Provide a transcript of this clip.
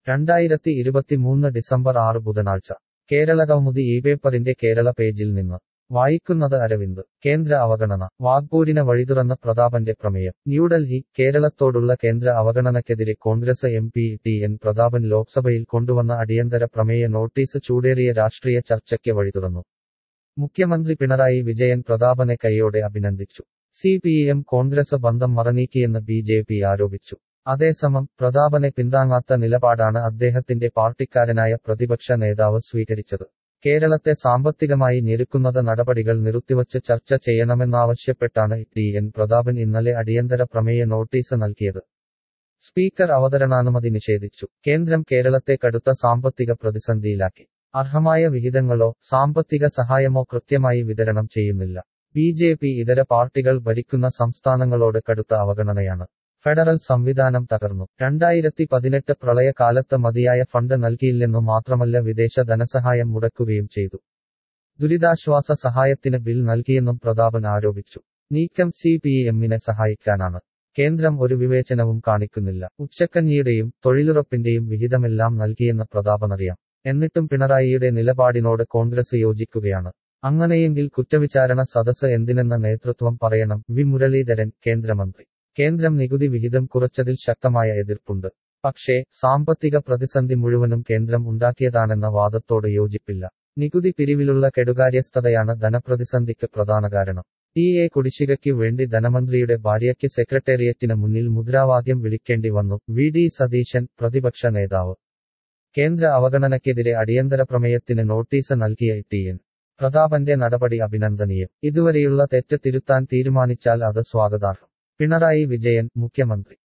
രണ്ടായിരത്തി ഇരുപത്തിമൂന്ന് ഡിസംബർ ആറ് ബുധനാഴ്ച കേരള കൗമുദി ഈ പേപ്പറിന്റെ കേരള പേജിൽ നിന്ന് വായിക്കുന്നത് അരവിന്ദ് കേന്ദ്ര അവഗണന വാഗ്പൂരിന് വഴിതുറന്ന പ്രതാപന്റെ പ്രമേയം ന്യൂഡൽഹി കേരളത്തോടുള്ള കേന്ദ്ര അവഗണനയ്ക്കെതിരെ Congress M P T N Prathapan ലോക്സഭയിൽ കൊണ്ടുവന്ന അടിയന്തര പ്രമേയ നോട്ടീസ് ചൂടേറിയ രാഷ്ട്രീയ ചർച്ചയ്ക്ക് വഴിതുറന്നു മുഖ്യമന്ത്രി പിണറായി വിജയൻ പ്രതാപനെ കൈയോടെ അഭിനന്ദിച്ചു സി പി എം കോൺഗ്രസ് ബന്ധം മറനീക്കിയെന്ന് ബി ജെ പി ആരോപിച്ചു അതേസമം പ്രതാപനെ പിന്താങ്ങാത്ത നിലപാടാണ് അദ്ദേഹത്തിന്റെ പാർട്ടിക്കാരനായ പ്രതിപക്ഷ നേതാവ് സ്വീകരിച്ചത് കേരളത്തെ സാമ്പത്തികമായി ഞെരുക്കുന്നത് നടപടികൾ നിർത്തിവച്ച് ചർച്ച ചെയ്യണമെന്നാവശ്യപ്പെട്ടാണ് ടി എൻ പ്രതാപൻ ഇന്നലെ അടിയന്തര പ്രമേയ നോട്ടീസ് നൽകിയത് സ്പീക്കർ അവതരണാനുമതി നിഷേധിച്ചു കേന്ദ്രം കേരളത്തെ കടുത്ത സാമ്പത്തിക പ്രതിസന്ധിയിലാക്കി അർഹമായ വിഹിതങ്ങളോ സാമ്പത്തിക സഹായമോ കൃത്യമായി വിതരണം ചെയ്യുന്നില്ല ബി ജെ പി ഇതര പാർട്ടികൾ ഭരിക്കുന്ന സംസ്ഥാനങ്ങളോട് കടുത്ത അവഗണനയാണ് ഫെഡറൽ സംവിധാനം തകർന്നു രണ്ടായിരത്തി പതിനെട്ട് പ്രളയകാലത്ത് മതിയായ ഫണ്ട് നൽകിയില്ലെന്നു മാത്രമല്ല വിദേശ ധനസഹായം മുടക്കുകയും ചെയ്തു ദുരിതാശ്വാസ സഹായത്തിന് ബിൽ നൽകിയെന്നും പ്രതാപൻ ആരോപിച്ചു നീക്കം സി പി എമ്മിനെ സഹായിക്കാനാണ് കേന്ദ്രം ഒരു വിവേചനവും കാണിക്കുന്നില്ല ഉച്ചക്കഞ്ഞിയുടെയും തൊഴിലുറപ്പിന്റെയും വിഹിതമെല്ലാം നൽകിയെന്ന് പ്രതാപനറിയാം എന്നിട്ടും പിണറായിയുടെ നിലപാടിനോട് കോൺഗ്രസ് യോജിക്കുകയാണ് അങ്ങനെയെങ്കിൽ കുറ്റവിചാരണ സദസ് എന്തിനെന്ന നേതൃത്വം പറയണം വി മുരളീധരൻ കേന്ദ്രമന്ത്രി കേന്ദ്രം നികുതി വിഹിതം കുറച്ചതിൽ ശക്തമായ എതിർപ്പുണ്ട് പക്ഷേ സാമ്പത്തിക പ്രതിസന്ധി മുഴുവനും കേന്ദ്രം ഉണ്ടാക്കിയതാണെന്ന വാദത്തോട് യോജിപ്പില്ല നികുതി പിരിവിലുള്ള കെടുകാര്യസ്ഥതയാണ് ധനപ്രതിസന്ധിക്ക് പ്രധാന കാരണം ടി എ കുടിശ്ശികയ്ക്ക് വേണ്ടി ധനമന്ത്രിയുടെ ഭാര്യയ്ക്ക് സെക്രട്ടേറിയറ്റിന് മുന്നിൽ മുദ്രാവാക്യം വിളിക്കേണ്ടി വന്നു വി ഡി സതീശൻ പ്രതിപക്ഷ നേതാവ് കേന്ദ്ര അവഗണനയ്ക്കെതിരെ അടിയന്തര പ്രമേയത്തിന് നോട്ടീസ് നൽകിയ ടി എൻ പ്രതാപന്റെ നടപടി അഭിനന്ദനീയം ഇതുവരെയുള്ള തെറ്റ് തിരുത്താൻ തീരുമാനിച്ചാൽ അത് സ്വാഗതാർഹം പിണറായി വിജയൻ മുഖ്യമന്ത്രി